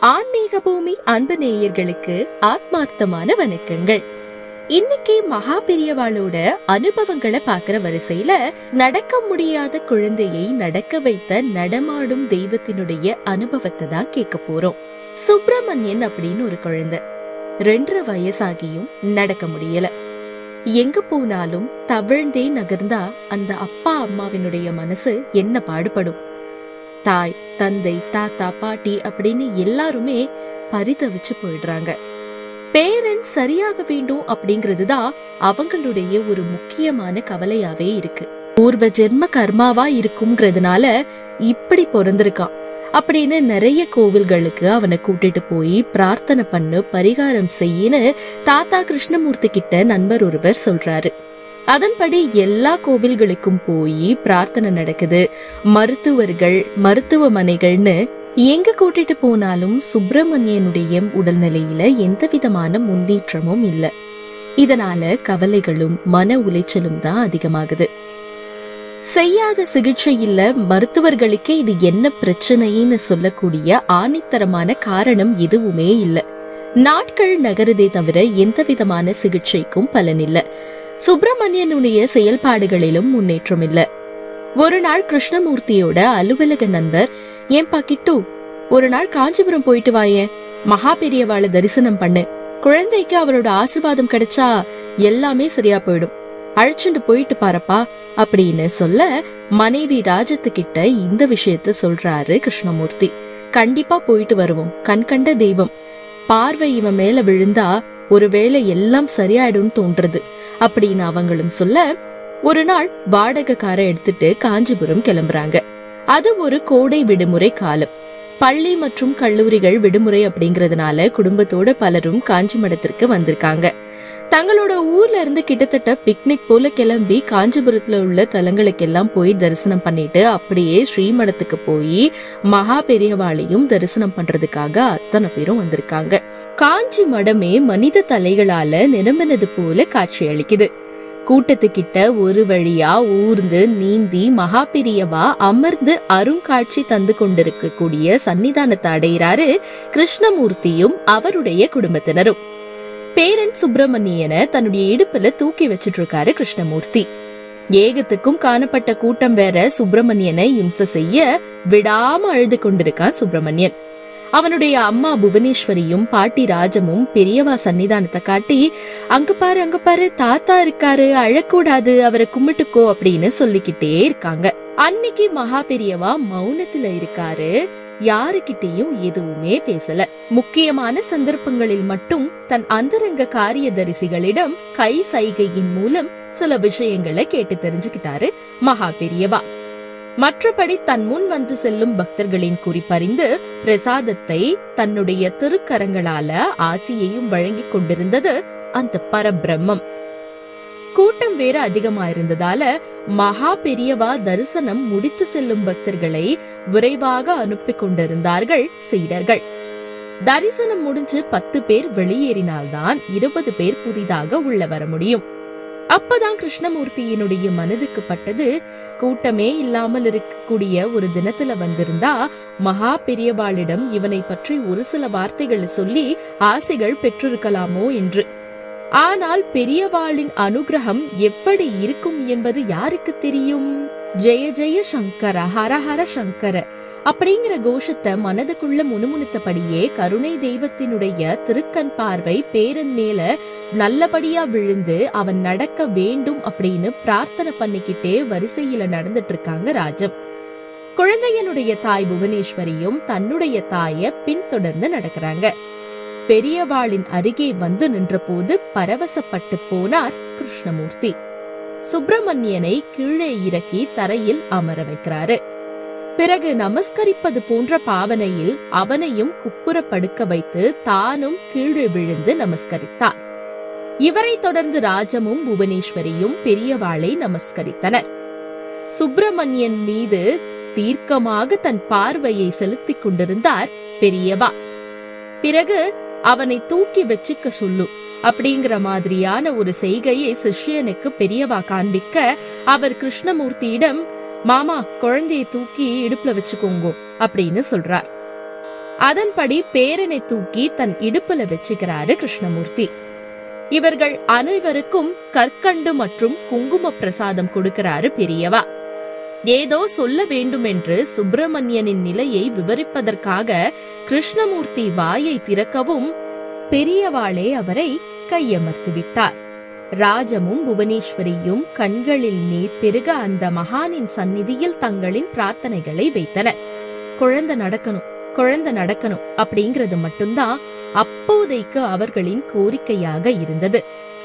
ஆன்மீக பூமி அன்பு நேயர்களுக்கு ஆத்மார்த்தமான வணக்கங்கள் இன்னைக்கு மகா பெரியவாளோட அனுபவங்களை பாக்குற வரிசையில நடக்க முடியாத குழந்தையை நடக்க வைத்த நடமாடும் தெய்வத்தினுடைய அனுபவத்தை தான் கேட்க போறோம் சுப்பிரமணியன் அப்படின்னு ஒரு குழந்தை ரெண்டரை வயசாகியும் நடக்க முடியல எங்க போனாலும் தவிழ்ந்தே நகர்ந்தா அந்த அப்பா அம்மாவினுடைய மனசு என்ன பாடுபடும் தாய் தந்தை தாத்தா பாட்டி அப்படின்னு எல்லாருமே பரிதவிச்சு போயிடுறாங்க பேரன் சரியாக வேண்டும் அப்படிங்கிறது தான் அவங்களுடைய ஒரு முக்கியமான கவலையாவே இருக்கு பூர்வ ஜென்ம கர்மாவா இருக்குங்கிறதுனால இப்படி பிறந்திருக்கான் அப்படின்னு நிறைய கோவில்களுக்கு அவனை கூட்டிட்டு போய் பிரார்த்தனை பண்ணு பரிகாரம் செய்யின்னு தாத்தா கிருஷ்ணமூர்த்தி கிட்ட நண்பர் ஒருவர் சொல்றாரு அதன்படி எல்லா கோவில்களுக்கும் போய் பிரார்த்தனை நடக்குது மருத்துவர்கள் மருத்துவமனைகள்னு எங்க கூட்டிட்டு போனாலும் சுப்பிரமணியனுடைய உடல்நிலையில எந்த விதமான முன்னேற்றமும் இல்ல இதனால கவலைகளும் மன உளைச்சலும் தான் அதிகமாகுது செய்யாத சிகிச்சை இல்ல மருத்துவர்களுக்கே இது என்ன பிரச்சனைன்னு சொல்லக்கூடிய ஆணித்தரமான காரணம் எதுவுமே இல்ல நாட்கள் நகருதே தவிர எந்த விதமான சிகிச்சைக்கும் பலன் இல்ல சுப்பிரமணியனுடைய செயல்பாடுகளிலும் முன்னேற்றம் இல்ல ஒரு நாள் கிருஷ்ணமூர்த்தியோட அலுவலக நண்பர் ஏன்பா கிட்டு ஒரு நாள் காஞ்சிபுரம் போயிட்டு வாயேன் மகா பெரியவாள தரிசனம் பண்ணு குழந்தைக்கு அவரோட ஆசிர்வாதம் கிடைச்சா எல்லாமே சரியா போயிடும் அழைச்சுண்டு போயிட்டு பாரப்பா அப்படின்னு சொல்ல மனைவி ராஜத்துக்கிட்ட இந்த விஷயத்த சொல்றாரு கிருஷ்ணமூர்த்தி கண்டிப்பா போயிட்டு வருவோம் கண் கண்ட தெய்வம் பார்வை இவன் மேல விழுந்தா ஒருவேளை எல்லாம் சரியாயிடும் தோன்றது அப்படின்னு அவங்களும் சொல்ல ஒரு நாள் வாடகை காரை எடுத்துட்டு காஞ்சிபுரம் கிளம்புறாங்க அது ஒரு கோடை விடுமுறை காலம் பள்ளி மற்றும் கல்லூரிகள் விடுமுறை அப்படிங்கறதுனால குடும்பத்தோட பலரும் காஞ்சி மடத்திற்கு வந்திருக்காங்க தங்களோட ஊர்ல இருந்து கிட்டத்தட்ட பிக்னிக் போல கிளம்பி காஞ்சிபுரத்துல உள்ள தலங்களுக்கெல்லாம் போய் தரிசனம் பண்ணிட்டு அப்படியே ஸ்ரீமடத்துக்கு போய் மகா பெரியவாளையும் தரிசனம் பண்றதுக்காக அத்தனை பேரும் வந்திருக்காங்க காஞ்சி மடமே மனித தலைகளால நிரம்பினது போல காட்சி அளிக்குது கூட்டத்துக்கிட்ட ஒரு வழியா ஊர்ந்து நீந்தி மகா பெரியவா அமர்ந்து அருங்காட்சி தந்து கொண்டிருக்கக்கூடிய சன்னிதானத்தை அடைகிறாரு கிருஷ்ணமூர்த்தியும் அவருடைய குடும்பத்தினரும் பேரன் சுப்பிரமணியனை தன்னுடைய இடுப்புல தூக்கி வச்சிட்டு இருக்காரு கிருஷ்ணமூர்த்தி ஏகத்துக்கும் காணப்பட்ட கூட்டம் வேற சுப்பிரமணியனை இம்ச செய்ய விடாம அழுது கொண்டிருக்கான் சுப்பிரமணியன் அவனுடைய அம்மா புவனேஸ்வரியும் பாட்டி ராஜமும் பெரியவா சன்னிதானத்தை காட்டி அங்க பாரு அங்க பாரு தாத்தா இருக்காரு அழக்கூடாது அவரை கும்பிட்டுக்கோ அப்படின்னு சொல்லிக்கிட்டே இருக்காங்க அன்னைக்கு மகா பெரியவா மௌனத்துல இருக்காரு யாருக்கிட்டேயும் எதுவுமே பேசல முக்கியமான சந்தர்ப்பங்களில் மட்டும் தன் அந்தரங்க காரியதரிசிகளிடம் கை சைகையின் மூலம் சில விஷயங்களை கேட்டு தெரிஞ்சுக்கிட்டாரு மகா பெரியவா மற்றபடி தன் முன் வந்து செல்லும் பக்தர்களின் குறிப்பறிந்து பிரசாதத்தை தன்னுடைய திருக்கரங்களால ஆசியையும் வழங்கிக் கொண்டிருந்தது அந்த பரபிரம்மம் கூட்டம் வேற அதிகமா இருந்ததால மகா பெரியவா தரிசனம் முடித்து செல்லும் பக்தர்களை விரைவாக அனுப்பி கொண்டிருந்தார்கள் சீடர்கள் தரிசனம் முடிஞ்சு பத்து பேர் வெளியேறினால்தான் இருபது பேர் புதிதாக உள்ள வர முடியும் அப்பதான் கிருஷ்ணமூர்த்தியினுடைய மனதுக்கு பட்டது கூட்டமே இல்லாமல் இருக்கக்கூடிய ஒரு தினத்துல வந்திருந்தா மகா பெரியவாளிடம் இவனை பற்றி ஒரு சில வார்த்தைகளை சொல்லி ஆசைகள் பெற்றிருக்கலாமோ என்று ஆனால் பெரியவாளின் அனுகிரகம் எப்படி இருக்கும் என்பது யாருக்கு தெரியும் ஜெய ஜெய சங்கர ஹர ஹர சங்கர அப்படிங்கிற கோஷத்தை மனதுக்குள்ள முணுமுணுத்தபடியே கருணை தெய்வத்தினுடைய திருக்கண் பார்வை பேரன் மேல நல்லபடியா விழுந்து அவன் நடக்க வேண்டும் அப்படின்னு பிரார்த்தனை பண்ணிக்கிட்டே வரிசையில நடந்துட்டு இருக்காங்க ராஜம் குழந்தையனுடைய தாய் புவனேஸ்வரியும் தன்னுடைய தாய பின்தொடர்ந்து நடக்கிறாங்க பெரியவாளின் அருகே வந்து நின்றபோது பரவசப்பட்டு போனார் கிருஷ்ணமூர்த்தி சுப்பிரமணியனை கீழே இறக்கி தரையில் அமர வைக்கிறாரு பிறகு நமஸ்கரிப்பது போன்ற பாவனையில் அவனையும் குப்புற படுக்க வைத்து தானும் கீழே விழுந்து நமஸ்கரித்தார் இவரை தொடர்ந்து ராஜமும் புவனேஸ்வரியும் பெரியவாளை நமஸ்கரித்தனர் சுப்பிரமணியன் மீது தீர்க்கமாக தன் பார்வையை செலுத்திக் கொண்டிருந்தார் பெரியவா பிறகு அவனை தூக்கி வச்சுக்க சொல்லு அப்படிங்கிற மாதிரியான ஒரு செய்கையை சிஷ்யனுக்கு பெரியவா காண்பிக்க அவர் கிருஷ்ணமூர்த்தியிடம் மாமா குழந்தையை தூக்கி இடுப்புல வச்சுக்கோங்கோ அப்படின்னு சொல்றார் அதன்படி பேரனை தூக்கி தன் இடுப்புல வச்சுக்கிறாரு கிருஷ்ணமூர்த்தி இவர்கள் அனைவருக்கும் கற்கண்டு மற்றும் குங்கும பிரசாதம் கொடுக்கிறாரு பெரியவா ஏதோ சொல்ல வேண்டுமென்று சுப்பிரமணியனின் நிலையை விவரிப்பதற்காக கிருஷ்ணமூர்த்தி வாயை திறக்கவும் பெரியவாளே அவரை கையமர்த்தி விட்டார் ராஜமும் புவனேஸ்வரியும் கண்களில் நீர் பெருக அந்த மகானின் சந்நிதியில் தங்களின் பிரார்த்தனைகளை வைத்தனர் குழந்தை நடக்கணும் குழந்தை நடக்கணும் அப்படிங்கிறது மட்டும்தான் அப்போதைக்கு அவர்களின் கோரிக்கையாக இருந்தது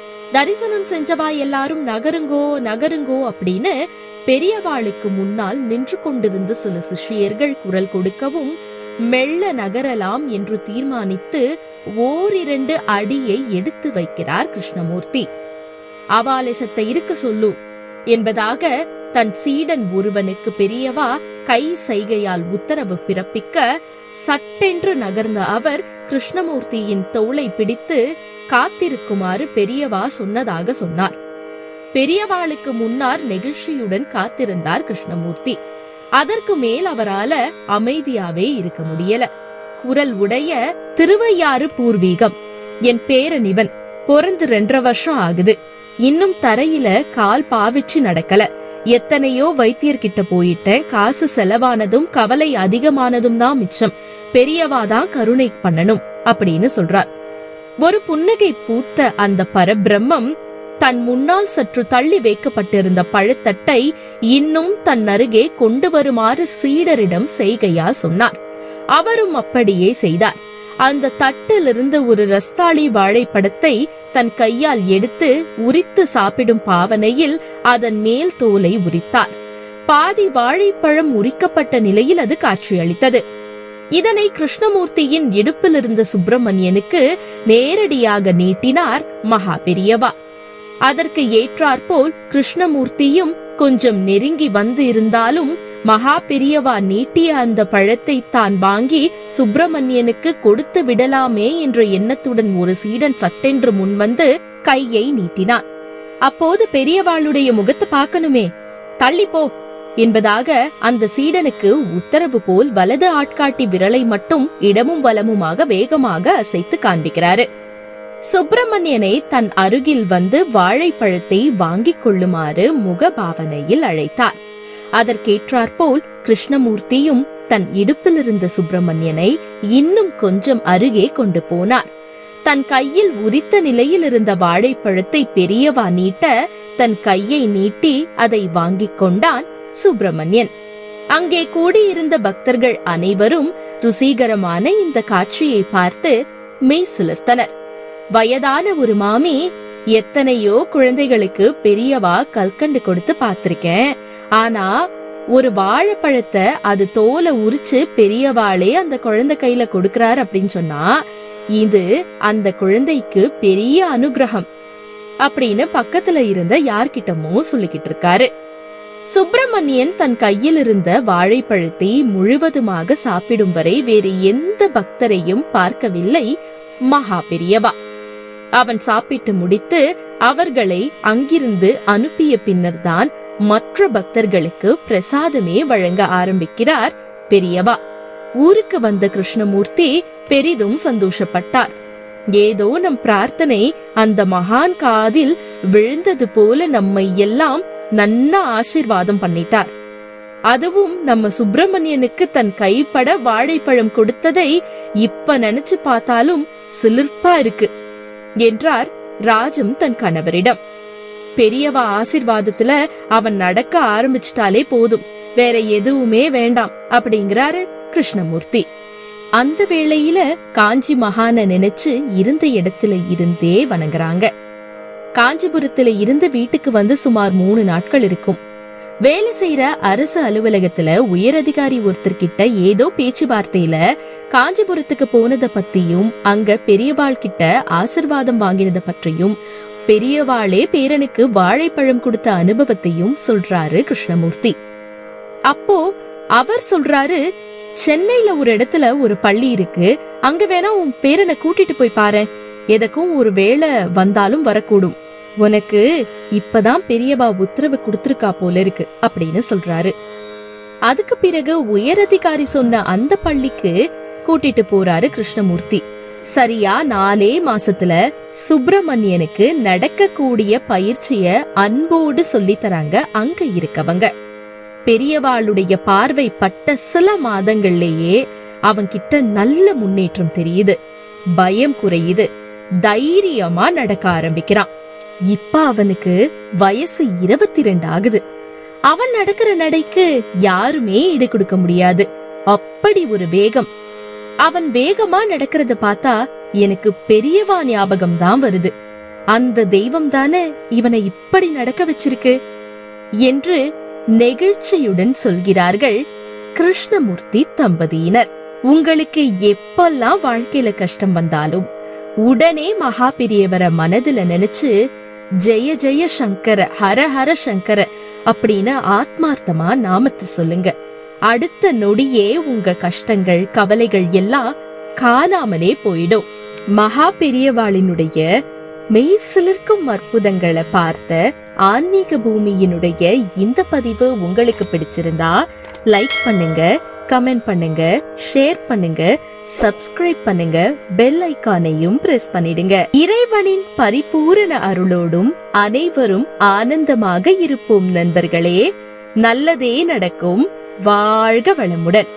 தரிசனம் செஞ்சவா எல்லாரும் நகருங்கோ நகருங்கோ அப்படின்னு பெரியவாளுக்கு முன்னால் நின்று கொண்டிருந்த சில சிஷ்யர்கள் குரல் கொடுக்கவும் மெல்ல நகரலாம் என்று தீர்மானித்து ஓரிரண்டு அடியை எடுத்து வைக்கிறார் கிருஷ்ணமூர்த்தி அவாலேசத்தை இருக்க சொல்லு என்பதாக தன் சீடன் ஒருவனுக்கு பெரியவா கை சைகையால் உத்தரவு பிறப்பிக்க சட்டென்று நகர்ந்த அவர் கிருஷ்ணமூர்த்தியின் தோளை பிடித்து காத்திருக்குமாறு பெரியவா சொன்னதாக சொன்னார் பெரியவாளுக்கு முன்னார் நெகிழ்ச்சியுடன் காத்திருந்தார் கிருஷ்ணமூர்த்தி அதற்கு மேல் அவரால அமைதியாவே இருக்க முடியல குரல் உடைய திருவையாறு பூர்வீகம் என் பேரன் இவன் பிறந்து ரெண்டரை வருஷம் ஆகுது இன்னும் தரையில கால் பாவிச்சு நடக்கல எத்தனையோ வைத்தியர்கிட்ட போயிட்டேன் காசு செலவானதும் கவலை அதிகமானதும் தான் மிச்சம் பெரியவாதான் கருணை பண்ணணும் அப்படின்னு சொல்றார் ஒரு புன்னகை பூத்த அந்த பரபிரம்மம் தன் முன்னால் சற்று தள்ளி வைக்கப்பட்டிருந்த பழத்தட்டை இன்னும் தன் அருகே கொண்டு வருமாறு சீடரிடம் செய்கையால் சொன்னார் அவரும் அப்படியே செய்தார் அந்த தட்டிலிருந்து ஒரு ரஸ்தாளி வாழைப்பழத்தை தன் கையால் எடுத்து உரித்து சாப்பிடும் பாவனையில் அதன் மேல் தோலை உரித்தார் பாதி வாழைப்பழம் உரிக்கப்பட்ட நிலையில் அது காட்சியளித்தது இதனை கிருஷ்ணமூர்த்தியின் இடுப்பில் இருந்த சுப்பிரமணியனுக்கு நேரடியாக நீட்டினார் மகா பெரியவா அதற்கு ஏற்றாற்போல் கிருஷ்ணமூர்த்தியும் கொஞ்சம் நெருங்கி வந்து இருந்தாலும் மகா பெரியவா நீட்டிய அந்த பழத்தை தான் வாங்கி சுப்பிரமணியனுக்கு கொடுத்து விடலாமே என்ற எண்ணத்துடன் ஒரு சீடன் சட்டென்று முன்வந்து கையை நீட்டினான் அப்போது பெரியவாளுடைய முகத்தை பார்க்கணுமே தள்ளி போ என்பதாக அந்த சீடனுக்கு உத்தரவு போல் வலது ஆட்காட்டி விரலை மட்டும் இடமும் வலமுமாக வேகமாக அசைத்து காண்பிக்கிறாரு சுப்பிரமணியனை தன் அருகில் வந்து வாழைப்பழத்தை வாங்கிக் கொள்ளுமாறு முகபாவனையில் அழைத்தார் அதற்கேற்றாற்போல் கிருஷ்ணமூர்த்தியும் தன் இடுப்பில் இருந்த சுப்பிரமணியனை இன்னும் கொஞ்சம் அருகே கொண்டு போனார் தன் கையில் உரித்த நிலையில் இருந்த வாழைப்பழத்தை பெரியவா நீட்ட தன் கையை நீட்டி அதை வாங்கிக் கொண்டான் சுப்பிரமணியன் அங்கே கூடியிருந்த பக்தர்கள் அனைவரும் ருசிகரமான இந்த காட்சியை பார்த்து மெய் சிலிர்த்தனர் வயதான ஒரு மாமி எத்தனையோ குழந்தைகளுக்கு பெரியவா கல்கண்டு கொடுத்து பார்த்திருக்கேன் ஆனா ஒரு வாழைப்பழத்தை அது தோலை உரிச்சு பெரியவாளே அந்த குழந்தை கையில கொடுக்கறாரு அப்படின்னு சொன்னா இது அந்த குழந்தைக்கு பெரிய அனுகிரகம் அப்படின்னு பக்கத்துல இருந்த யார்கிட்டமோ சொல்லிக்கிட்டு இருக்காரு சுப்பிரமணியன் தன் கையில் இருந்த வாழைப்பழத்தை முழுவதுமாக சாப்பிடும் வரை வேறு எந்த பக்தரையும் பார்க்கவில்லை மகா பெரியவா அவன் சாப்பிட்டு முடித்து அவர்களை அங்கிருந்து அனுப்பிய பின்னர்தான் மற்ற பக்தர்களுக்கு பிரசாதமே வழங்க ஆரம்பிக்கிறார் பெரியவா ஊருக்கு வந்த கிருஷ்ணமூர்த்தி பெரிதும் சந்தோஷப்பட்டார் ஏதோ நம் பிரார்த்தனை அந்த மகான் காதில் விழுந்தது போல நம்மை எல்லாம் நன்னா ஆசீர்வாதம் பண்ணிட்டார் அதுவும் நம்ம சுப்பிரமணியனுக்கு தன் கைப்பட வாழைப்பழம் கொடுத்ததை இப்ப நினைச்சு பார்த்தாலும் சிலிர்ப்பா இருக்கு என்றார் ராஜம் தன் கணவரிடம் பெரியவா ஆசிர்வாதத்துல அவன் நடக்க ஆரம்பிச்சிட்டாலே போதும் வேற எதுவுமே வேண்டாம் அப்படிங்கிறாரு கிருஷ்ணமூர்த்தி அந்த வேளையில காஞ்சி மகான நினைச்சு இருந்த இடத்துல இருந்தே வணங்குறாங்க காஞ்சிபுரத்துல இருந்து வீட்டுக்கு வந்து சுமார் மூணு நாட்கள் இருக்கும் வேலை செய்யற அரசு அலுவலகத்துல உயரதிகாரி ஒருத்தர்கிட்ட ஏதோ பேச்சுவார்த்தையில காஞ்சிபுரத்துக்கு போனத பத்தியும் அங்க பெரியவாள் கிட்ட ஆசிர்வாதம் வாங்கினத பற்றியும் பெரியவாளே பேரனுக்கு வாழைப்பழம் கொடுத்த அனுபவத்தையும் சொல்றாரு கிருஷ்ணமூர்த்தி அப்போ அவர் சொல்றாரு சென்னையில ஒரு இடத்துல ஒரு பள்ளி இருக்கு அங்க வேணா உன் பேரனை கூட்டிட்டு போய் பாரு எதற்கும் ஒரு வேளை வந்தாலும் வரக்கூடும் உனக்கு இப்பதான் பெரியவா உத்தரவு கொடுத்திருக்கா போல இருக்கு அப்படின்னு சொல்றாரு அதுக்கு பிறகு உயரதிகாரி சொன்ன அந்த பள்ளிக்கு கூட்டிட்டு போறாரு கிருஷ்ணமூர்த்தி சரியா நாலே மாசத்துல சுப்பிரமணியனுக்கு நடக்கக்கூடிய பயிற்சிய அன்போடு சொல்லித் தராங்க அங்க இருக்கவங்க பெரியவாளுடைய பார்வை பட்ட சில மாதங்கள்லயே அவன்கிட்ட நல்ல முன்னேற்றம் தெரியுது பயம் குறையுது தைரியமா நடக்க ஆரம்பிக்கிறான் இப்ப அவனுக்கு வயசு இருபத்தி ரெண்டு ஆகுது அவன் நடக்கிற நடைக்கு யாருமே ஈடு கொடுக்க முடியாது அப்படி ஒரு வேகம் அவன் வேகமா நடக்கிறத பார்த்தா எனக்கு பெரியவா ஞாபகம் தான் வருது அந்த தெய்வம் தானே இவனை இப்படி நடக்க வச்சிருக்கு என்று நெகிழ்ச்சியுடன் சொல்கிறார்கள் கிருஷ்ணமூர்த்தி தம்பதியினர் உங்களுக்கு எப்பெல்லாம் வாழ்க்கையில கஷ்டம் வந்தாலும் உடனே மகா பெரியவரை மனதுல நினைச்சு ஜெய ஜெய சங்கர ஹர ஹர சங்கர அப்படின்னு ஆத்மார்த்தமா நாமத்தை சொல்லுங்க அடுத்த நொடியே உங்க கஷ்டங்கள் கவலைகள் எல்லாம் காணாமலே போயிடும் மகா பெரியவாளினுடைய மெய்சிலிருக்கும் அற்புதங்களை பார்த்த ஆன்மீக பூமியினுடைய இந்த பதிவு உங்களுக்கு பிடிச்சிருந்தா லைக் பண்ணுங்க கமெண்ட் பண்ணுங்க ஷேர் பண்ணுங்க சப்ஸ்கிரைப் பண்ணுங்க பெல் ஐகானையும் பிரஸ் பண்ணிடுங்க இறைவனின் பரிபூரண அருளோடும் அனைவரும் ஆனந்தமாக இருப்போம் நண்பர்களே நல்லதே நடக்கும் வாழ்க வளமுடன்